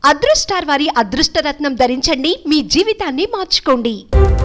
అదృష్టార్ వారి అదృష్టరత్నం ధరించండి మీ జీవితాన్ని మార్చుకోండి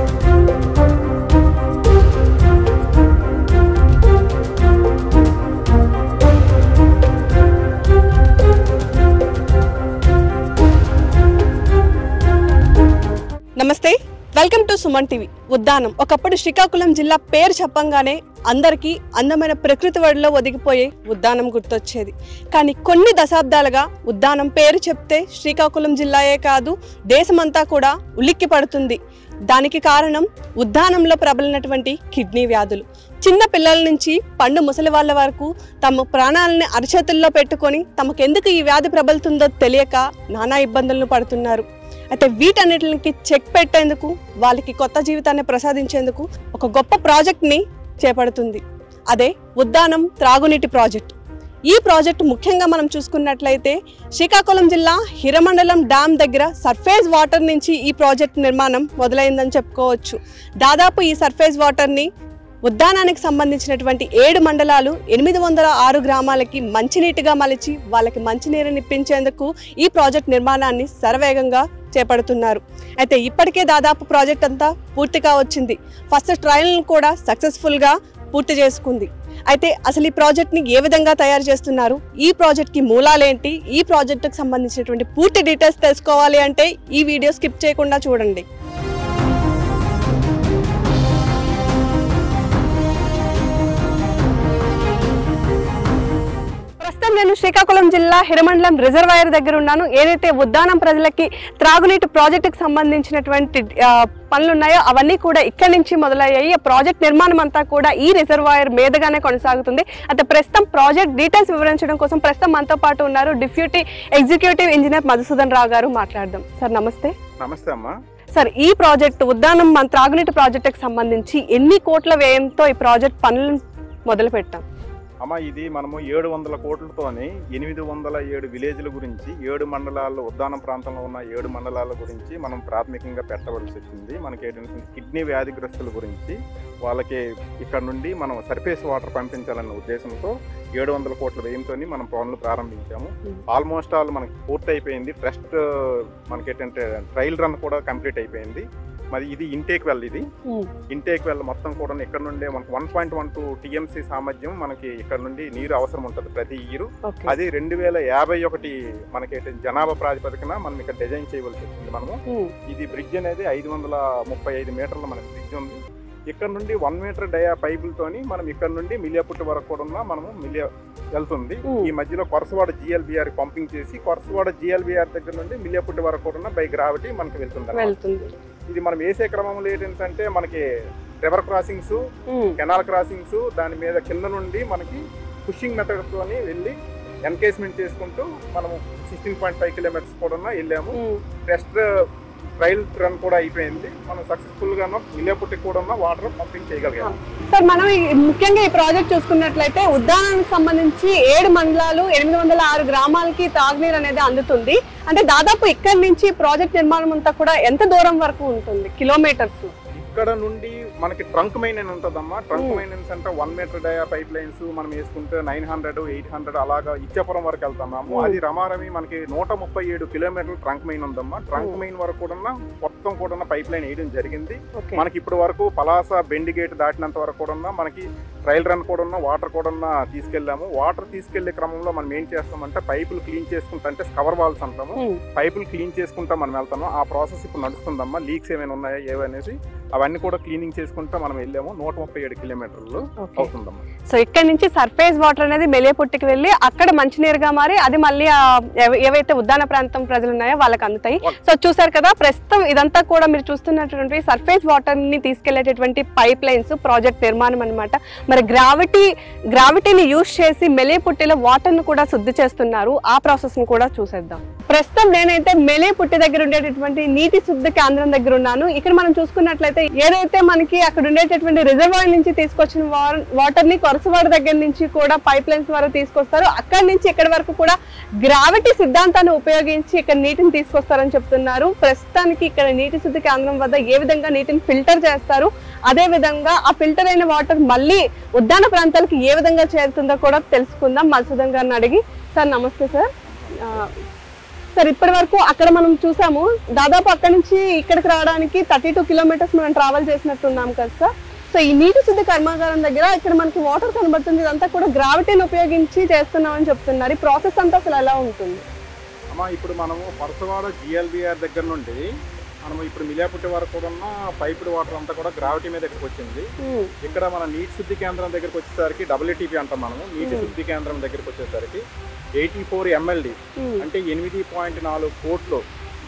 నమస్తే welcome to Suman TV Uddanam ఒకప్పుడు శ్రీకాకుళం జిల్లా పేరు చెప్పంగానే అందరికీ అందమైన ప్రకృతి వడిలో ఒదిగిపోయే ఉద్దానం గుర్తొచ్చేది కానీ కొన్ని దశాబ్దాలుగా ఉద్దానం పేరు చెప్తే శ్రీకాకుళం జిల్లాయే కాదు దేశమంతా కూడా ఉలిక్కి పడుతుంది దానికి కారణం ఉద్దానంలో ప్రబలినటువంటి కిడ్నీ వ్యాధులు చిన్న పిల్లల నుంచి పండు ముసలి వాళ్ళ వరకు తమ ప్రాణాలని అరచేతుల్లో పెట్టుకొని తమకెందుకు ఈ వ్యాధి ప్రబలుతుందో తెలియక నానా ఇబ్బందులను పడుతున్నారు అయితే వీటన్నిటికి చెక్ పెట్టేందుకు వాళ్ళకి కొత్త జీవితాన్ని ప్రసాదించేందుకు ఒక గొప్ప ప్రాజెక్ట్ని చేపడుతుంది అదే ఉద్దానం త్రాగునీటి ప్రాజెక్ట్ ఈ ప్రాజెక్ట్ ముఖ్యంగా మనం చూసుకున్నట్లయితే శ్రీకాకుళం జిల్లా హిరమండలం డ్యామ్ దగ్గర సర్ఫేస్ వాటర్ నుంచి ఈ ప్రాజెక్ట్ నిర్మాణం మొదలైందని చెప్పుకోవచ్చు దాదాపు ఈ సర్ఫేస్ వాటర్ని ఉద్దానానికి సంబంధించినటువంటి ఏడు మండలాలు ఎనిమిది వందల ఆరు గ్రామాలకి మంచినీటిగా మలిచి వాళ్ళకి మంచినీరుని ఇప్పించేందుకు ఈ ప్రాజెక్ట్ నిర్మాణాన్ని శరవేగంగా చేపడుతున్నారు అయితే ఇప్పటికే దాదాపు ప్రాజెక్ట్ అంతా పూర్తిగా వచ్చింది ఫస్ట్ ట్రయల్ను కూడా సక్సెస్ఫుల్గా పూర్తి చేసుకుంది అయితే అసలు ఈ ప్రాజెక్ట్ని ఏ విధంగా తయారు చేస్తున్నారు ఈ ప్రాజెక్ట్కి మూలాలేంటి ఈ ప్రాజెక్టుకు సంబంధించినటువంటి పూర్తి డీటెయిల్స్ తెలుసుకోవాలి అంటే ఈ వీడియో స్కిప్ చేయకుండా చూడండి ప్రస్తుతం నేను శ్రీకాకుళం జిల్లా హిరమండలం రిజర్వాయర్ దగ్గర ఉన్నాను ఏదైతే ఉద్దానం ప్రజలకి త్రాగునీటి ప్రాజెక్టుకి సంబంధించినటువంటి ఆ, పనులు ఉన్నాయో అవన్నీ కూడా ఇక్కడి నుంచి మొదలయ్యాయి ఆ ప్రాజెక్ట్ నిర్మాణం అంతా కూడా ఈ రిజర్వాయర్ మీదుగానే కొనసాగుతుంది అయితే ప్రస్తుతం ప్రాజెక్ట్ డీటెయిల్స్ వివరించడం కోసం ప్రస్తుతం మనతో పాటు ఉన్నారు deputy executive engineer Madhusudan Rao garu మాట్లాడదాం సార్ నమస్తే నమస్తే అమ్మా సార్ ఈ ప్రాజెక్ట్ ఉద్దానం మన త్రాగునీటి ప్రాజెక్టుకి సంబంధించి ఎన్ని కోట్ల వ్యయంతో ఈ ప్రాజెక్ట్ పనులను మొదలు పెట్టాం అమ్మ ఇది మనము ఏడు వందల కోట్లతోని ఎనిమిది వందల ఏడు విలేజ్ల గురించి ఏడు మండలాల్లో ఉద్దానం ప్రాంతంలో ఉన్న ఏడు మండలాల గురించి మనం ప్రాథమికంగా పెట్టవలసి వచ్చింది మనకి ఏంటంటే కిడ్నీ వ్యాధిగ్రస్తుల గురించి వాళ్ళకి ఇక్కడ నుండి మనం సర్ఫేస్ వాటర్ పంపించాలన్న ఉద్దేశంతో ఏడు వందల కోట్ల వ్యయంతో మనం పనులు ప్రారంభించాము Hmm. ఆల్మోస్ట్ ఆల్ మనకి పూర్తి అయిపోయింది ట్రస్ట్ మనకి ఏంటంటే ట్రయల్ రన్ కూడా కంప్లీట్ అయిపోయింది మరి ఇది ఇంటేక్ వెల్ ఇది ఇంటేక్ వెల్ మొత్తం కూడా ఇక్కడ నుండే మనకు one point one two TMC సామర్థ్యం మనకి ఇక్కడ నుండి నీరు అవసరం ఉంటుంది ప్రతి ఇయర్ ఓకే అది రెండు వేల యాభై ఒకటి మనకి ఏంటి జనాభా ప్రాతిపదికన మనం ఇక్కడ డిజైన్ చేయవలసి వచ్చింది మనము ఇది బ్రిడ్జ్ అనేది ఐదు వందల ముప్పై ఐదు మీటర్ల మనకి బ్రిడ్జ్ ఉంది ఇక్కడ నుండి వన్ మీటర్ డయా పైపులతోని మనం ఇక్కడ నుండి మిలియాపుట్టి వరకు కూడా ఉన్న మనము మిలియా వెళ్తుంది Hmm. ఈ మధ్యలో కొరసవాడ జిఎల్బిఆర్ పంపింగ్ చేసి కొరసవాడ జిఎల్బిఆర్ దగ్గర నుండి మిలియాపుట్టి వరకు కూడా ఉన్న బై గ్రావిటీ మనకి వెళ్తుంది అన్నమాట. వెళ్తుంది ఇది మనం వేసే క్రమంలో ఏంటంటే మనకి river crossings um. Canal crossings దాని మీద కింద నుండి మనకి పుషింగ్ మెథడ్తోని వెళ్ళి ఎన్కేస్మెంట్ చేసుకుంటూ మనము సిక్స్టీన్ పాయింట్ ఫైవ్ కిలోమీటర్స్ కూడా వెళ్ళాము ఉమ్. టెస్ట్ ట్రయల్ రన్ కూడా అయిపోయింది మనం సక్సెస్ఫుల్ గా మిలియపుట్టి కూడా వాటర్ పంపింగ్ చేయగలిగాము సార్ మనం ఈ- ముఖ్యంగా ఈ ప్రాజెక్ట్ చూసుకున్నట్లయితే ఉద్యానానికి సంబంధించి ఏడు మండలాలు ఎనిమిది వందల ఆరు గ్రామాలకి తాగునీరు అనేది అందుతుంది అంటే దాదాపు ఇక్కడి నుంచి ప్రాజెక్ట్ నిర్మాణం అంతా కూడా ఎంత దూరం వరకు ఉంటుంది కిలోమీటర్స్ ఇక్కడ నుండి మనకి ట్రంక్ మైన్ ఉంటుందమ్మా ట్రంక్ Hmm. మైనెన్స్ అంటే one metre dia pipelines మనం వేసుకుంటే నైన్ హండ్రెడ్ ఎయిట్ హండ్రెడ్ అలాగా ఇచ్చాపురం వరకు వెళ్తాము Hmm. అది రమారమి మనకి నూట ముప్పై ఏడు కిలోమీటర్లు ట్రంక్ మైన్ ఉందమ్మా ట్రంక్ Hmm. మైన్ వరకు కూడా మొత్తం కూడా పైప్ లైన్ వేయడం జరిగింది ఓకే మనకి ఇప్పటి వరకు పలాస బెండి గేట్ దాటినంత వరకు కూడా మనకి ట్రయల్ రన్ కూడా ఉన్న వాటర్ కూడా ఉన్న తీసుకెళ్ళాము వాటర్ తీసుకెళ్లే క్రమంలో మనం ఏం చేస్తామంటే పైపులు క్లీన్ చేసుకుంటా అంటే కవర్ వాల్స్ అంటాము ఉమ్. పైపులు క్లీన్ చేసుకుంటా మనం వెళ్తాము ఆ ప్రాసెస్ ఇప్పుడు నడుస్తుందమ్మా లీక్స్ ఏమైనా ఉన్నాయా ఏవనేసి అవన్నీ కూడా క్లీనింగ్ చేసుకుంటా మనం వెళ్ళాము నూట ముప్పై ఏడు కిలోమీటర్లు ఓకే అవుతుందమ్మా సో ఇక్కడ నుంచి సర్ఫేస్ వాటర్ అనేది మెలియపుట్టికి వెళ్ళి అక్కడ మంచినీరుగా మారి అది మళ్ళీ ఆ ఏవ- ఏవైతే ఉద్యాన ప్రాంతం ప్రజలు ఉన్నాయో వాళ్ళకి అందుతాయి వాళ్ళ- సో చూసారు కదా ప్రస్తుతం ఇదంతా కూడా మీరు చూస్తున్నటువంటి సర్ఫేస్ వాటర్ ని తీసుకెళ్లేటటువంటి పైప్ లైన్స్ ప్రాజెక్ట్ నిర్మాణం అన్నమాట మరి గ్రావిటీ గ్రావిటీని యూజ్ చేసి మెలియపుట్టిలో వాటర్ ను కూడా శుద్ధి చేస్తున్నారు ఆ ప్రాసెస్ ని కూడా చూసేద్దాం ప్రస్తుతం నేనైతే మెలియపుట్టి దగ్గర ఉండేటటువంటి నీటి శుద్ధి కేంద్రం దగ్గర ఉన్నాను ఇక్కడ మనం చూసుకున్నట్లయితే ఏదైతే మనకి అక్కడ ఉండేటటువంటి రిజర్వాయర్ నుంచి తీసుకొచ్చిన వాటర్ ని కొరసవాడ దగ్గర నుంచి కూడా పైప్ లైన్స్ ద్వారా తీసుకొస్తారు అక్కడి నుంచి ఇక్కడి వరకు కూడా గ్రావిటీ సిద్ధాంతాన్ని ఉపయోగించి ఇక్కడ నీటిని తీసుకొస్తారని చెప్తున్నారు ప్రస్తుతానికి ఇక్కడ నీటి శుద్ధి కేంద్రం వద్ద ఏ విధంగా నీటిని ఫిల్టర్ చేస్తారు అదే విధంగా ఆ ఫిల్టర్ అయిన వాటర్ మళ్ళీ ఉద్యాన ప్రాంతాలకు ఏ విధంగా చేరుతుందో కూడా తెలుసుకుందాం మధుసూదన్ గారిని అడిగి సార్ నమస్తే సార్ ఆ, సార్ ఇప్పటి వరకు అక్కడ మనం చూసాము దాదాపు అక్కడ నుంచి ఇక్కడికి రావడానికి థర్టీ టూ కిలోమీటర్స్ మనం ట్రావెల్ చేసినట్టున్నాం కదా సార్ సో ఈ నీటి శుద్ధి కర్మాగారం దగ్గర ఇక్కడ మనకి వాటర్ కనబడుతుంది ఇదంతా కూడా గ్రావిటీని ఉపయోగించి చేస్తున్నామని చెప్తున్నారు ఈ ప్రాసెస్ అంతా అసలు ఎలా ఉంటుంది అమ్మ ఇప్పుడు మనము పరసవాడ జిఎల్బిఆర్ దగ్గర నుండి మనము ఇప్పుడు మిలియాపుట్టి వరకు కూడా ఉన్న పైప్డ్ వాటర్ అంతా కూడా గ్రావిటీ మీద ఇక్కడికి వచ్చింది ఉమ్, ఇక్కడ మన నీటి శుద్ధి కేంద్రం దగ్గరికి వచ్చేసరికి డబ్ల్యూటీపీ అంటాం మనము నీటి Hmm. శుద్ధి కేంద్రం దగ్గరికి వచ్చేసరికి ఎయిటీ ఫోర్ ఎంఎల్డి ఉమ్, అంటే ఎనిమిది పాయింట్ నాలుగు కోట్లు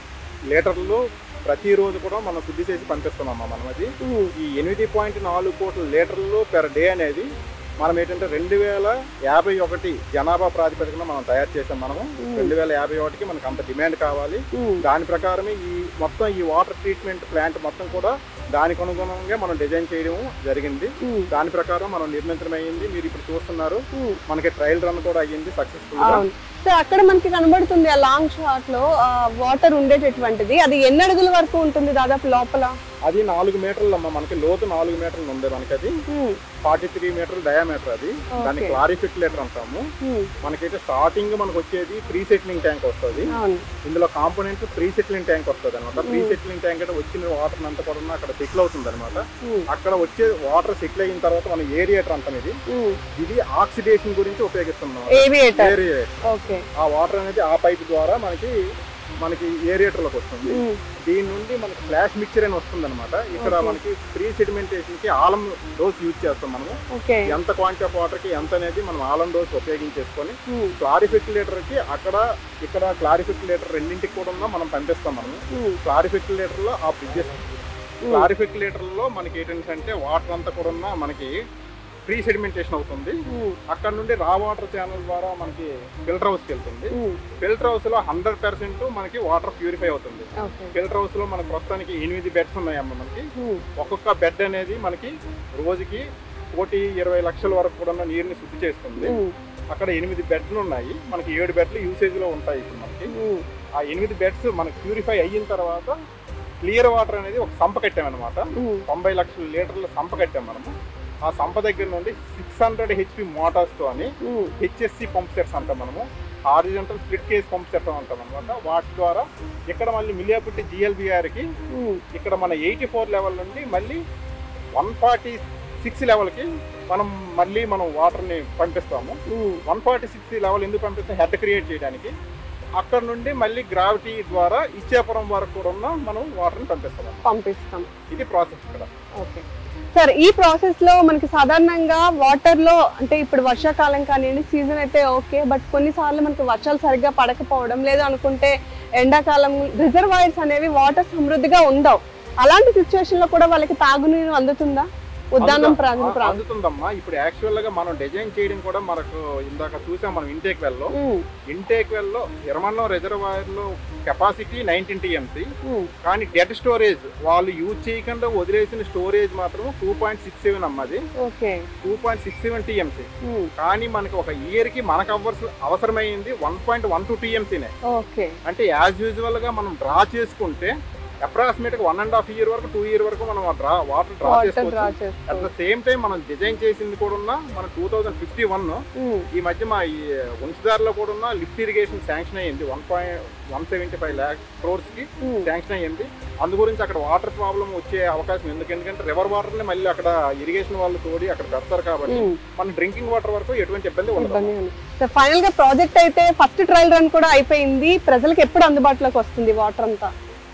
లీటర్లు ప్రతిరోజు కూడా మనం శుద్ధి చేసి పంపిస్తున్నామా మనం అది ఉమ్, ఈ ఎనిమిది పాయింట్ నాలుగు కోట్ల లీటర్లు పెర్ డే అనేది మనం ఏంటంటే రెండు వేల యాభై ఒకటి జనాభా ప్రాతిపదికన మనం తయారు చేసాం మనము Hmm. రెండు వేల యాభై ఒకటికి మనకు అంత డిమాండ్ కావాలి ఉమ్, దాని ప్రకారమే ఈ మొత్తం ఈ వాటర్ ట్రీట్మెంట్ ప్లాంట్ మొత్తం కూడా దానికి అనుగుణంగా మనం డిజైన్ చేయడం జరిగింది ఉమ్, దాని ప్రకారం మనం నిర్మించడం అయ్యింది మీరు ఇప్పుడు చూస్తున్నారు ఉమ్. మనకి ట్రయల్ రన్ కూడా అయ్యింది సక్సెస్ఫుల్ గా అవును సో అక్కడ మనకి కనబడుతుంది ఆ లాంగ్ షాట్ లో వాటర్ ఉండేటటువంటిది అది ఎన్ని అడుగుల వరకు ఉంటుంది దాదాపు లోపల అది నాలుగు మీటర్లు అమ్మ మనకి లోతు నాలుగు మీటర్లు ఉంది మనకి అది um, forty three metre diameter అది దాన్ని Okay. క్లారిఫిక్ లీటర్ అంటాము ఉమ్, మనకైతే స్టార్టింగ్ మనకు వచ్చేది ప్రీ సెటిలింగ్ ట్యాంక్ వస్తుంది అవును ఇందులో కాంపోనెంట్ ప్రీ సెటిలింగ్ ట్యాంక్ వస్తుంది అనమాట ప్రీ Hmm. సెటిలింగ్ ట్యాంక్ అంటే వచ్చిన వాటర్ అంతా కూడా అక్కడ సెటిల్ అవుతుంది అనమాట ఉమ్, అక్కడ వచ్చే వాటర్ సెటిల్ అయిన తర్వాత మనం ఏరియేటర్ అంటాం ఇది ఉమ్. ఇది ఆక్సిడేషన్ గురించి ఉపయోగిస్తున్నాం ఏవియేటర్ ఏరియేటర్ ఓకే ఆ వాటర్ అనేది ఆ పైప్ ద్వారా మనకి మనకి ఏరియేటర్ లోకి వస్తుంది ఉమ్, దీని నుండి మనకి ఫ్లాష్ మిక్చర్ అని వస్తుంది అనమాట ఇక్కడ Okay. మనకి ప్రీ సెడిమెంటేషన్ కి ఆలం డోస్ యూజ్ చేస్తాం మనము ఓకే ఎంత క్వాంటిటీ ఆఫ్ వాటర్ కి ఎంత అనేది మనం ఆలం డోస్ ఉపయోగించేసుకొని ఉమ్, క్లారిఫిక్ లీటర్ కి అక్కడ ఇక్కడ క్లారిఫిక్ లీటర్ రెండింటికి కూడా మనం పంపిస్తాం మనము ఉమ్, క్లారిఫిక్ లీటర్ లో ఆ బ్రిడ్జెస్ ఉమ్. క్లారిఫిక్ లీటర్ లో మనకి ఏంటంటే వాటర్ అంతా కూడా ఉన్న మనకి ప్రీ సెడిమెంటేషన్ అవుతుంది ఉమ్, అక్కడ నుండి రా వాటర్ ఛానల్ ద్వారా మనకి ఫిల్టర్ హౌస్కి వెళ్తుంది ఉమ్, ఫిల్టర్ హౌస్ లో హండ్రెడ్ పర్సెంట్ మనకి వాటర్ ప్యూరిఫై అవుతుంది ఓకే ఫిల్టర్ హౌస్ లో మనకి ప్రస్తుతానికి ఎనిమిది బెడ్స్ ఉన్నాయమ్మ మనకి ఉమ్, ఒక్కొక్క బెడ్ అనేది మనకి రోజుకి కోటి ఇరవై లక్షల వరకు కూడా ఉన్న నీరుని శుద్ధి చేస్తుంది ఉమ్, అక్కడ ఎనిమిది బెడ్లు ఉన్నాయి మనకి ఏడు బెడ్లు యూసేజ్ లో ఉంటాయి ఇప్పుడు మనకి ఉమ్, ఆ ఎనిమిది బెడ్స్ మనకి ప్యూరిఫై అయిన తర్వాత క్లియర్ వాటర్ అనేది ఒక సంప కట్టామన్నమాట ఉమ్, తొంభై లక్షల లీటర్ల సంప కట్టాం మనము ఆ సంప దగ్గర నుండి సిక్స్ హండ్రెడ్ హెచ్పి మోటార్స్తో అని ఉమ్, హెచ్ఎస్సి పంప్ సెట్స్ అంటాం మనము horizontal split case pump set అంటాం అనమాట వాటి ద్వారా ఇక్కడ మళ్ళీ మిలియాపుట్టి జిఎల్బిఆర్కి ఉమ్, ఇక్కడ మన ఎయిటీ ఫోర్ లెవెల్ నుండి మళ్ళీ వన్ ఫార్టీ సిక్స్ లెవెల్కి మనం మళ్ళీ మనం వాటర్ని పంపిస్తాము um, one forty six level ఎందుకు పంపిస్తాం హెడ్ క్రియేట్ చేయడానికి అక్కడ నుండి మళ్ళీ గ్రావిటీ ద్వారా ఇచ్చేపురం వరకు కూడా ఉన్న మనం వాటర్ని పంపిస్తాం పంపిస్తాం ఇది ప్రాసెస్ ఇక్కడ ఓకే సార్ ఈ ప్రాసెస్ లో మనకి సాధారణంగా వాటర్ లో అంటే ఇప్పుడు వర్షాకాలం కానివ్వండి సీజన్ అయితే ఓకే బట్ కొన్నిసార్లు మనకి వర్షాలు సరిగ్గా పడకపోవడం లేదు అనుకుంటే ఎండాకాలం రిజర్వాయర్స్ అనేవి వాటర్ సమృద్ధిగా ఉండవు అలాంటి సిచ్యువేషన్ లో కూడా వాళ్ళకి తాగునీరు అందుతుందా ఉద్దానం అందుతా- ప్రాంతం ఆ- ప్రాంతం అందుతుందమ్మా ఇప్పుడు యాక్చువల్ గా మనం డిజైన్ చేయడం కూడా మనకు ఇందాక చూసాం మనం ఇంటేక్ వెల్ లో ఉమ్, ఇంటేక్ వెల్ లో ఎర్మన్నం రిజర్వాయర్ లో కెపాసిటీ నైన్టీన్ టీఎంసీ ఉమ్, కానీ డెడ్ స్టోరేజ్ వాళ్ళు యూజ్ చేయకుండా వదిలేసిన స్టోరేజ్ మాత్రం టూ పాయింట్ సిక్స్ సెవెన్ అమ్మది okay two point six seven TMC um, కానీ మనకి ఒక ఇయర్ కి మనకు అవర్స్ అవసరమైంది వన్ పాయింట్ వన్ టూ టీఎంసీనే ఓకే అంటే యాజ్ యూజువల్ గా మనం డ్రా చేసుకుంటే అప్రాక్సిమేట్ గా వన్ అండ్ హాఫ్ ఇయర్ వరకు టూ ఇయర్ వరకు మనం draw water draw water draw చేసుకోవచ్చు అట్ చేస్తాం ద సేమ్ టైం మనం డిజైన్ చేసింది కూడా ఉన్న మన two thousand fifty one um, ఈ మధ్య మా ఈ వంశధారలో కూడా ఉన్న లిఫ్ట్ ఇరిగేషన్ శాంక్షన్ అయ్యింది one point one seventy five lakh crores కి ఉమ్, శాంక్షన్ అయ్యింది అందు గురించి అక్కడ వాటర్ ప్రాబ్లం వచ్చే అవకాశం ఎందుకు ఎందుకంటే రివర్ వాటర్ ని మళ్ళీ అక్కడ ఇరిగేషన్ వాళ్ళు తోడి అక్కడ పెడతారు కాబట్టి ఉమ్. మన డ్రింకింగ్ వాటర్ వరకు ఎటువంటి ఇబ్బంది ఉండదు ఇబ్బంది ఉంది సో ఫైనల్ గా ప్రాజెక్ట్ అయితే ఫస్ట్ ట్రయల్ రన్ కూడా అయిపోయింది ప్రజలకు ఎప్పుడు అందుబాటులోకి వస్తుంది వాటర్ అంతా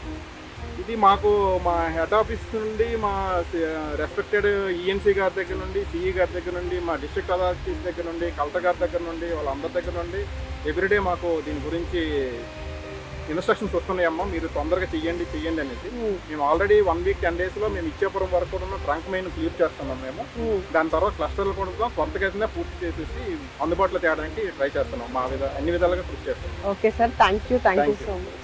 ఇది మాకు మా హెడ్ ఆఫీస్ నుండి మా రెస్పెక్టెడ్ ఈఎన్సీ గారి దగ్గర నుండి సిఈ గారి దగ్గర నుండి మా డిస్ట్రిక్ట్ అథారిటీస్ దగ్గర నుండి కలెక్టర్ గారి దగ్గర నుండి వాళ్ళందరి దగ్గర నుండి ఎవ్రీడే మాకు దీని గురించి ఇన్స్ట్రక్షన్స్ వస్తున్నాయమ్మా మీరు తొందరగా చెయ్యండి చెయ్యండి అనేసి ఉమ్, మేము ఆల్రెడీ వన్ వీక్ టెన్ డేస్లో మేము ఇచ్చేపురం వరకు కూడా ట్రంక్ మెయిన్ క్లియర్ చేస్తున్నాం మేము ఉమ్. దాని తర్వాత క్లస్టర్లు కూడా కొంతకైతే పూర్తి చేసేసి అందుబాటులో తేయడానికి ట్రై చేస్తున్నాం మా విధ అన్ని విధాలుగా కృషి చేస్తున్నాం okay sir thank you thank you Thank you. So much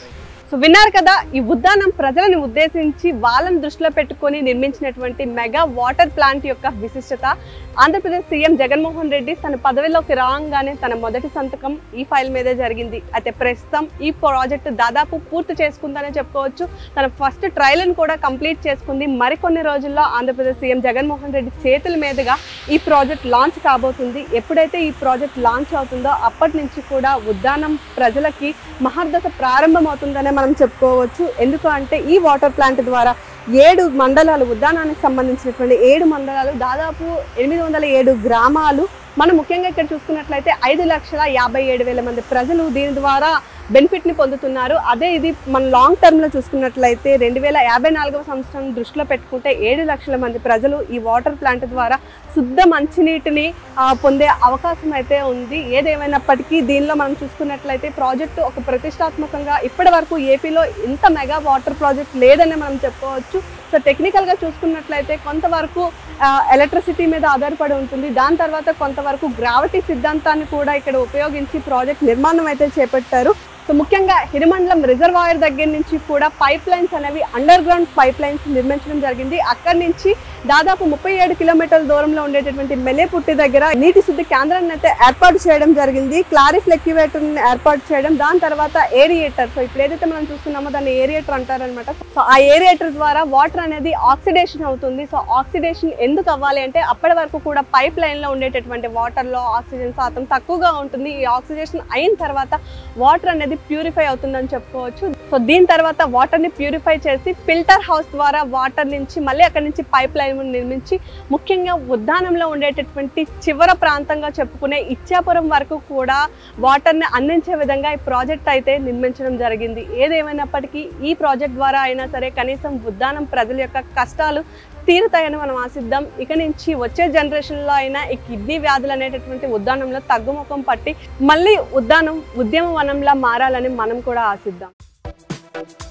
so విన్నారు కదా ఈ ఉద్యానం ప్రజలను ఉద్దేశించి వాళ్ళని దృష్టిలో పెట్టుకొని నిర్మించినటువంటి మెగా వాటర్ ప్లాంట్ యొక్క విశిష్టత ఆంధ్రప్రదేశ్ సీఎం జగన్మోహన్ రెడ్డి తన పదవిలోకి రాగానే తన మొదటి సంతకం ఈ ఫైల్ మీదే జరిగింది అయితే ప్రస్తుతం ఈ ప్రాజెక్ట్ దాదాపు పూర్తి చేసుకుందనే చెప్పుకోవచ్చు తన ఫస్ట్ ట్రయల్ని కూడా కంప్లీట్ చేసుకుంది మరికొన్ని రోజుల్లో ఆంధ్రప్రదేశ్ సీఎం జగన్మోహన్ రెడ్డి చేతుల మీదుగా ఈ ప్రాజెక్ట్ లాంచ్ కాబోతుంది ఎప్పుడైతే ఈ ప్రాజెక్ట్ లాంచ్ అవుతుందో అప్పటి నుంచి కూడా ఉద్యానం ప్రజలకి మహర్దశ ప్రారంభమవుతుందనే మనం చెప్పుకోవచ్చు ఎందుకు అంటే ఈ వాటర్ ప్లాంట్ ద్వారా ఏడు మండలాలు ఉద్యానానికి సంబంధించినటువంటి ఏడు మండలాలు దాదాపు ఎనిమిది వందల ఏడు గ్రామాలు మనం ముఖ్యంగా ఇక్కడ చూసుకున్నట్లయితే ఐదు లక్షల యాభై ఏడు వేల మంది ప్రజలు దీని ద్వారా బెనిఫిట్ ని పొందుతున్నారు అదే ఇది మన లాంగ్ టర్మ్ లో చూసుకున్నట్లయితే రెండు వేల యాభై నాలుగవ సంవత్సరం దృష్టిలో పెట్టుకుంటే ఏడు లక్షల మంది ప్రజలు ఈ వాటర్ ప్లాంట్ ద్వారా శుద్ధ మంచినీటిని ఆ, పొందే అవకాశం అయితే ఉంది ఏదేమైనప్పటికీ దీనిలో మనం చూసుకున్నట్లయితే ప్రాజెక్టు ఒక ప్రతిష్టాత్మకంగా ఇప్పటి వరకు ఏపీలో ఇంత మెగా వాటర్ ప్రాజెక్ట్ లేదని మనం చెప్పుకోవచ్చు సో టెక్నికల్గా చూసుకున్నట్లయితే కొంతవరకు ఎలక్ట్రిసిటీ మీద ఆధారపడి ఉంటుంది దాని తర్వాత కొంతవరకు గ్రావిటీ సిద్ధాంతాన్ని కూడా ఇక్కడ ఉపయోగించి ప్రాజెక్ట్ నిర్మాణం అయితే చేపట్టారు సో ముఖ్యంగా హిరిమండలం రిజర్వాయర్ దగ్గర నుంచి కూడా పైప్ లైన్స్ అనేవి అండర్ గ్రౌండ్ పైప్ లైన్స్ నిర్మించడం జరిగింది అక్కడి నుంచి దాదాపు ముప్పై ఏడు కిలోమీటర్ల దూరంలో ఉండేటటువంటి మెలేపుట్టి దగ్గర నీటి శుద్ధి కేంద్రాన్ని అయితే ఏర్పాటు చేయడం జరిగింది క్లారిఫ్లెక్యువేటర్ ఏర్పాటు చేయడం దాని తర్వాత ఏరియేటర్ సో ఇప్పుడు ఏదైతే మనం చూస్తున్నామో దాన్ని ఏరియేటర్ అంటారనమాట సో ఆ ఏరియేటర్ ద్వారా వాటర్ అనేది ఆక్సిడేషన్ అవుతుంది సో ఆక్సిడేషన్ ఎందుకు అవ్వాలి అంటే అప్పటి వరకు కూడా పైప్ లైన్ లో ఉండేటటువంటి వాటర్ లో ఆక్సిజన్ శాతం తక్కువగా ఉంటుంది ఈ ఆక్సిడేషన్ అయిన తర్వాత వాటర్ అనేది ప్యూరిఫై అవుతుందని చెప్పుకోవచ్చు సో దీని తర్వాత వాటర్ ని ప్యూరిఫై చేసి ఫిల్టర్ హౌస్ ద్వారా వాటర్ నుంచి మళ్ళీ అక్కడి నుంచి పైప్ లైన్ నిర్మించి ముఖ్యంగా ఉద్యానంలో ఉండేటటువంటి చివర ప్రాంతంగా చెప్పుకునే ఇచ్చాపురం వరకు కూడా వాటర్ని అందించే విధంగా ఈ ప్రాజెక్ట్ అయితే నిర్మించడం జరిగింది ఏదేమైనప్పటికీ ఈ ప్రాజెక్ట్ ద్వారా అయినా సరే కనీసం ఉద్యానం ప్రజల యొక్క కష్టాలు తీరుతాయని మనం ఆశిద్దాం ఇక నుంచి వచ్చే జనరేషన్లో అయినా ఈ కిడ్నీ వ్యాధులు అనేటటువంటి ఉద్యానంలో తగ్గుముఖం పట్టి మళ్ళీ ఉద్యానం ఉద్యమ వనంలా మారాలని మనం కూడా ఆశిద్దాం